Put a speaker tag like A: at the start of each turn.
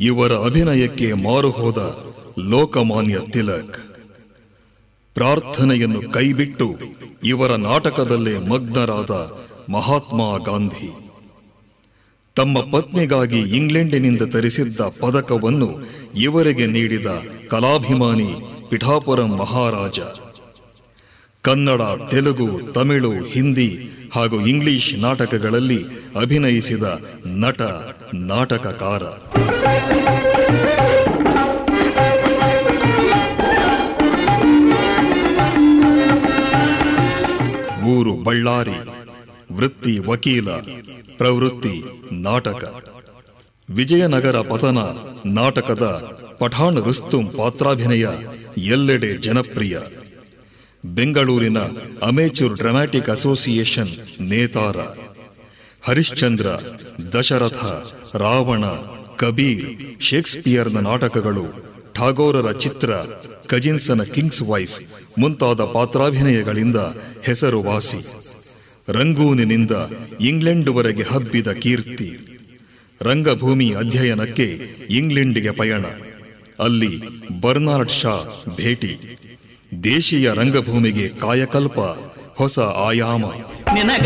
A: ಇವರ ಅಭಿನಯಕ್ಕೆ ಮಾರುಹೋದ ಲೋಕಮಾನ್ಯ ತಿಲಕ್ ಪ್ರಾರ್ಥನೆಯನ್ನು ಕೈಬಿಟ್ಟು ಇವರ ನಾಟಕದಲ್ಲೇ ಮಗ್ನರಾದ ಮಹಾತ್ಮ ಗಾಂಧಿ ತಮ್ಮ ಪತ್ನಿಗಾಗಿ ಇಂಗ್ಲೆಂಡಿನಿಂದ ತರಿಸಿದ್ದ ಪದಕವನ್ನು ಇವರಿಗೆ ನೀಡಿದ ಕಲಾಭಿಮಾನಿ ಪಿಠಾಪುರಂ ಮಹಾರಾಜ ಕನ್ನಡ ತೆಲುಗು ತಮಿಳು ಹಿಂದಿ ಹಾಗೂ ಇಂಗ್ಲಿಷ್ ನಾಟಕಗಳಲ್ಲಿ ಅಭಿನಯಿಸಿದ ನಟ ನಾಟಕಕಾರ ಊರು ಬಳ್ಳಾರಿ ವೃತ್ತಿ ವಕೀಲ ಪ್ರವೃತ್ತಿ ನಾಟಕ ವಿಜಯನಗರ ಪತನ ನಾಟಕದ ಪಠಾಣ್ ರುಸ್ತುಂ ಪಾತ್ರಾಭಿನಯ ಎಲ್ಲೆಡೆ ಜನಪ್ರಿಯ ಬೆಂಗಳೂರಿನ ಅಮೇಚೂರ್ ಡ್ರಾಮ್ಯಾಟಿಕ್ ಅಸೋಸಿಯೇಷನ್ ನೇತಾರ ಹರಿಶ್ಚಂದ್ರ ದಶರಥ ರಾವಣ ಕಬೀರ್ ಶೇಕ್ಸ್ಪಿಯರ್ನ ನಾಟಕಗಳು ಠಾಗೋರರ ಚಿತ್ರ ಕಜಿನ್ಸನ ಕಿಂಗ್ಸ್ ವೈಫ್ ಮುಂತಾದ ಪಾತ್ರಾಭಿನಯಗಳಿಂದ ಹೆಸರುವಾಸಿ ರಂಗೂನಿನಿಂದ ಇಂಗ್ಲೆಂಡ್ವರೆಗೆ ಹಬ್ಬಿದ ಕೀರ್ತಿ ರಂಗಭೂಮಿ ಅಧ್ಯಯನಕ್ಕೆ ಇಂಗ್ಲೆಂಡಿಗೆ ಪಯಣ ಅಲ್ಲಿ ಬರ್ನಾರ್ಡ್ ಶಾ ಭೇಟಿ ದೇಶೀಯ ರಂಗಭೂಮಿಗೆ ಕಾಯಕಲ್ಪ ಹೊಸ ಆಯಾಮ
B: ನಿನಗ